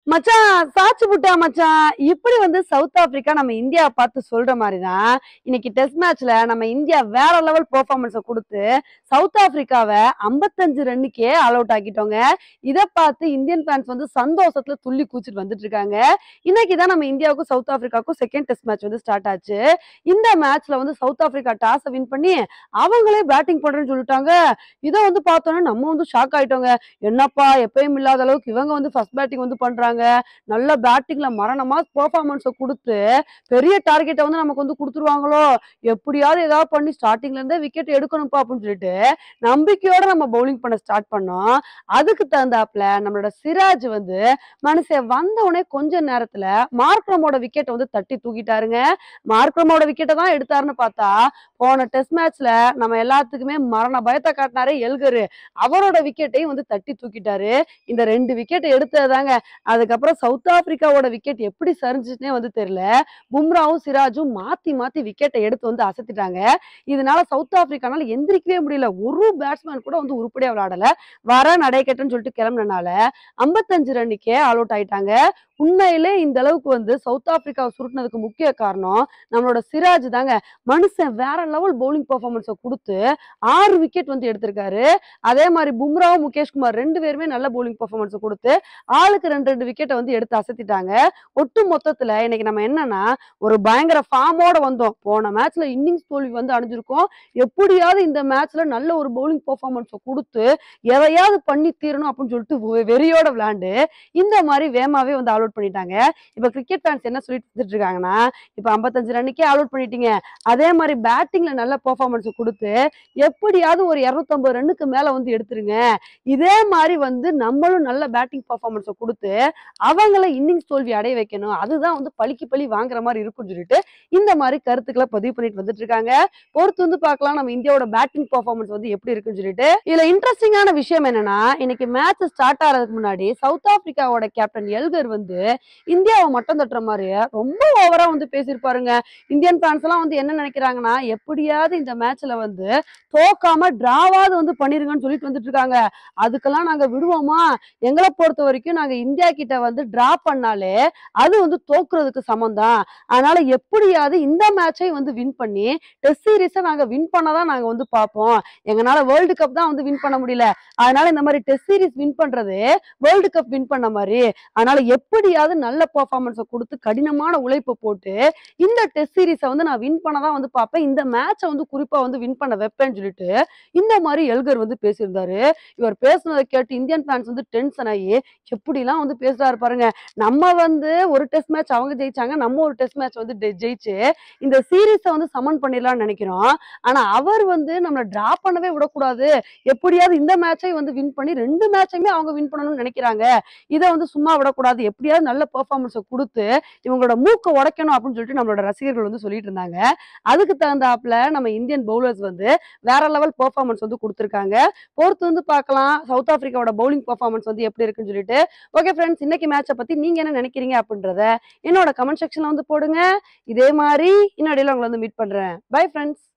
மச்சான் சாச்சு புட்டா மச்சான் இப்படி வந்து சவுத் ஆப்பிரிக்கா நம்ம இந்தியாவை பார்த்து சொல்ற மாதிரிதான் இன்னைக்கு டெஸ்ட் மேட்ச்ல நம்ம இந்தியா வேற லெவல் பெர்ஃபார்மன்ஸை கொடுத்து சவுத் ஆப்பிரிக்காவை 55 ரன்னுக்கே ஆல் அவுட் ஆக்கிட்டோங்க இதை பார்த்து இந்தியன் ஃபேன்ஸ் வந்து சந்தோஷத்துல துள்ளி கூச்சிட்டு வந்துட்டு இருக்காங்க இன்னைக்கு தான் நம்ம இந்தியாவுக்கும் சவுத் ஆப்பிரிக்காவுக்கும் செகண்ட் டெஸ்ட் மேட்ச் வந்து ஸ்டார்ட் ஆச்சு இந்த மேட்ச்ல வந்து சவுத் ஆப்பிரிக்கா டாஸை வின் பண்ணி அவங்களே பேட்டிங் பண்றேன்னு சொல்லிட்டாங்க இதை வந்து பார்த்தோன்னே நம்ம வந்து ஷாக் ஆயிட்டோங்க என்னப்பா எப்பயும் இல்லாத அளவுக்கு இவங்க வந்து ஃபர்ஸ்ட் பேட்டிங் வந்து பண்றாங்க நல்ல பேட்டிங்ல மரணமா பெர்ஃபார்மன்ஸை கொடுத்து பெரிய டார்கெட்டை வந்து நமக்கு வந்து கொடுத்துருவாங்களோ எப்படியாவது ஏதாவது பண்ணி ஸ்டார்டிங்ல இருந்தே விக்கெட் எடுக்கணும்ப்பா அப்படின்னு சொல்லிட்டு நம்பிக்கையோட நம்ம பவுலிங் பண்ண ஸ்டார்ட் பண்ணோம் அதுக்கு தகுந்தாப்புல நம்மளோட சிராஜ் வந்து மனுஷன் வந்த உடனே கொஞ்ச நேரத்துல மார்க்ரமோட விக்கெட்டை வந்து தட்டி தூக்கிட்டாருங்க மார்க்ரமோட விக்கெட்டை தான் எடுத்தாருன்னு பார்த்தா போன டெஸ்ட் மேட்ச்ல நம்ம எல்லாத்துக்குமே மரண பயத்தை காட்டினாரே எல்கரு அவரோட விக்கெட்டையும் வந்து தட்டி தூக்கிட்டாரு இந்த ரெண்டு விக்கெட் எடுத்ததாங்க அதுக்கப்புறம் சவுத் ஆப்பிரிக்காவோட விக்கெட் எப்படி சரிஞ்சுச்சுனே வந்து தெரியல பும்ராவும் சிராஜும் மாத்தி மாத்தி விக்கெட்டை எடுத்து வந்து அசத்திட்டாங்க இதனால சவுத் ஆப்பிரிக்கானால எந்திரிக்கவே முடியல ஒரு பேட்ஸ்மேன் கூட வந்து உருப்படியா விளையாடல வர நடைக்கட்டுன்னு சொல்லிட்டு கிளம்புனனால 55 ரன்னுக்கே ஆல் அவுட் ஆயிட்டாங்க உண்மையிலே இந்த அளவுக்கு வந்து சவுத் ஆப்பிரிக்காவை சுருட்டினதுக்கு முக்கிய காரணம் நம்மளோட சிராஜ் தாங்க மனுஷன் வேற லெவல் பவுலிங் பெர்ஃபார்மன்ஸை கொடுத்து ஆறு விக்கெட் வந்து எடுத்திருக்காரு அதே மாதிரி பும்ராவும் முகேஷ்குமார் ரெண்டு பேருமே நல்ல பவுலிங் பெர்ஃபார்மன்ஸ் கொடுத்து ஆளுக்கு ரெண்டு ரெண்டு விக்கெட்டை வந்து எடுத்து அசத்திட்டாங்க ஒட்டு மொத்தத்துல இன்னைக்கு நம்ம என்னன்னா ஒரு பயங்கர ஃபார்மோட வந்தோம் போன மேட்ச்ல இன்னிங்ஸ் தோல்வி வந்து அடைஞ்சிருக்கோம் எப்படியாவது இந்த மேட்ச்ல நல்ல ஒரு பவுலிங் பெர்ஃபார்மன்ஸை கொடுத்து எதையாவது பண்ணி தீரணும் அப்படின்னு சொல்லிட்டு வெ- வெறியோட விளையாண்டு இந்த மாதிரி வேமாவே வந்து ஆல் அவுட் பண்ணிட்டாங்க இப்ப கிரிக்கெட் ஃபேன்ஸ் என்ன சொல்லிட்டு வந்துட்டு இருக்காங்கன்னா இப்ப 55 ரன்னுக்கே ஆல் அவுட் பண்ணிட்டீங்க அதே மாதிரி பேட்டிங்ல நல்ல பெர்ஃபார்மன்ஸ் கொடுத்து எப்படியாவது ஒரு 250 ரன்னுக்கு மேல வந்து எடுத்துருங்க இதே மாதிரி வந்து நம்மளும் நல்ல பேட்டிங் பெர்ஃபார்மன்ஸை கொடுத்து அவங்கள இன்னிங்ஸ் தோல்வி அடைய வைக்கணும் அதுதான் வந்து பழிக்கு பழி வாங்குற மாதிரி இருக்கும்னு சொல்லிட்டு இந்த மாதிரி கருத்துக்களை பதிவு பண்ணிட்டு வந்துட்டு இருக்காங்க பொறுத்து வந்து பார்க்கலாம் நம்ம இந்தியாவோட பேட்டிங் பெர்ஃபார்மன்ஸ் வந்து எப்படி இருக்குன்னு சொல்லிட்டு இதுல இன்ட்ரெஸ்டிங்கான விஷயம் என்னன்னா இன்னைக்கு மேட்ச் ஸ்டார்ட் ஆகிறதுக்கு முன்னாடி சவுத் ஆப்பிரிக்காவோட கேப்டன் எல்கர் வந்து இந்தியாவை மட்டம் தட்டுற மாதிரி ரொம்ப ஓவரா வந்து பேசியிருப்பாருங்க இந்தியன் ஃபேன்ஸ் எல்லாம் வந்து என்ன நினைக்கிறாங்கன்னா எப்படியாவது இந்த மேட்ச்ல வந்து தோக்காம டிராவாவது வந்து பண்ணிருங்கன்னு சொல்லிட்டு வந்துட்டு இருக்காங்க அதுக்கெல்லாம் நாங்க விடுவோமா எங்களை பொறுத்த வரைக்கும் நாங்க இந்தியா கிட்ட வந்து டிரா பண்ணாலே அது வந்து தோக்குறதுக்கு சமம் தான் அதனால எப்படியாவது இந்த மேட்சை வந்து வின் பண்ணி டெஸ்ட் சீரீஸை நாங்க வின் பண்ணதான் நாங்க வந்து பார்ப்போம் எங்களால வேர்ல்டு கப் தான் வந்து வின் பண்ண முடியல அதனால இந்த மாதிரி டெஸ்ட் சீரிஸ் வின் பண்றது வேர்ல்டு கப் வின் பண்ண மாதிரி அதனால எப்படியாவது நல்ல பெர்ஃபார்மன்ஸை கொடுத்து கடினமான உழைப்பு போட்டு இந்த டெஸ்ட் சீரிஸை வந்து நான் வின் பண்ண தான் வந்து பார்ப்பேன் இந்த மேட்சை வந்து குறிப்பா வந்து வின் பண்ண வைப்பேன்னு சொல்லிட்டு இந்த மாதிரி எல்கர் வந்து பேசியிருந்தாரு இவர் பேசுனதை கேட்டு இந்தியன் ஃபேன்ஸ் வந்து டென்ஷன் ஆகி எப்படிலாம் வந்து பேசுறாரு பாருங்க நம்ம வந்து ஒரு டெஸ்ட் மேட்ச் அவங்க ஜெயிச்சாங்க நம்ம ஒரு டெஸ்ட் மேட்ச் வந்து டெ- ஜெயிச்சு இந்த சீரீஸை வந்து சமன் பண்ணிடலாம்னு நினைக்கிறோம் ஆனா அவர் வந்து நம்மள டிரா பண்ணவே விடக்கூடாது எப்படியாவது இந்த மேட்சை வந்து வின் பண்ணி ரெண்டு மேட்சையுமே அவங்க வின் பண்ணணும்னு நினைக்கிறாங்க இதை வந்து சும்மா விடக்கூடாது எப்படியாவது நல்ல பெர்ஃபார்மன்ஸை கொடுத்து இவங்களோட மூக்கை உடைக்கணும் அப்படின்னு சொல்லிட்டு நம்மளோட ரசிகர்கள் வந்து சொல்லிட்டு இருந்தாங்க அதுக்கு தகுந்தாப்புல நம்ம இந்தியன் பவுலர்ஸ் வந்து வேற லெவல் பெர்ஃபார்மன்ஸ் வந்து கொடுத்துருக்காங்க பொறுத்து வந்து பார்க்கலாம் சவுத் ஆப்பிரிக்காவோட பவுலிங் பெர்ஃபார்மன்ஸ் வந்து எப்படி இருக்குன்னு சொல்லிட்டு ஓகே ஃப்ரெண்ட்ஸ் இன்னைக்கு மேட்சை பத்தி நீங்க என்ன நினைக்கிறீங்க அப்படின்றத என்னோட கமெண்ட் செக்ஷன்ல வந்து போடுங்க இதே மாதிரி இன்னொடையில உங்களை வந்து மீட் பண்றேன் பை ஃப்ரெண்ட்ஸ்